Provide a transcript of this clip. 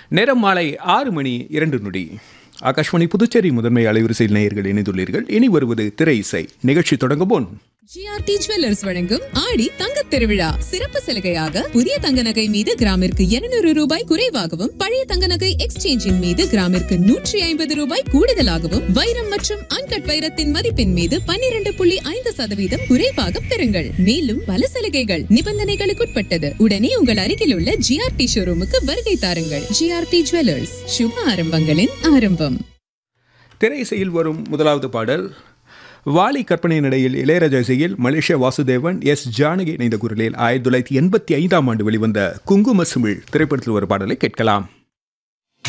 நேரம் மாலை ஆறு மணி இரண்டு நொடி ஆகாஷ்வாணி புதுச்சேரி முதன்மை அலைவரிசையில் நேயர்கள் இணைந்துள்ளீர்கள் இனி வருவது திரை இசை நிகழ்ச்சி தொடங்கும் முன் ஜிஆர்டி ஜுவல்லர்ஸ் வழங்கும் ஆடி தங்கத் திருவிழா சிறப்பு சலுகையாக புதிய தங்க நகை மீது கிராமிற்கு 200 ரூபாய் குறைவாகவும் பழைய தங்க நகை எக்ஸ்சேஞ்சின் மீது கிராமிற்கு நூற்றி ஐம்பது ரூபாய் கூடுதலாகவும் வைரம் மற்றும் அன்கட் வைரத்தின் மதிப்பின் மீது 12.5% புள்ளி ஐந்து சதவீதம் குறைவாக பெறுங்கள் மேலும் பல சலுகைகள் நிபந்தனைகளுக்குட்பட்டது உடனே உங்கள் அருகில் உள்ள ஜிஆர்டி ஷோரூமுக்கு வருகை தாருங்கள் ஜிஆர்டி ஜுவல்லர்ஸ் சுப ஆரம்பங்களின் ஆரம்பம் திரை இசையில் வரும் முதலாவது பாடல் வாலி கற்பனை நடையில் இளையராஜா இசையில் மலேசியா வாசுதேவன் எஸ் ஜானகி இணைந்த குரலில் ஆயிரத்தி தொள்ளாயிரத்தி எண்பத்தி ஐந்தாம் ஆண்டு வெளிவந்த குங்கும சிமிழ் திரைப்படத்தில் ஒரு பாடலை கேட்கலாம்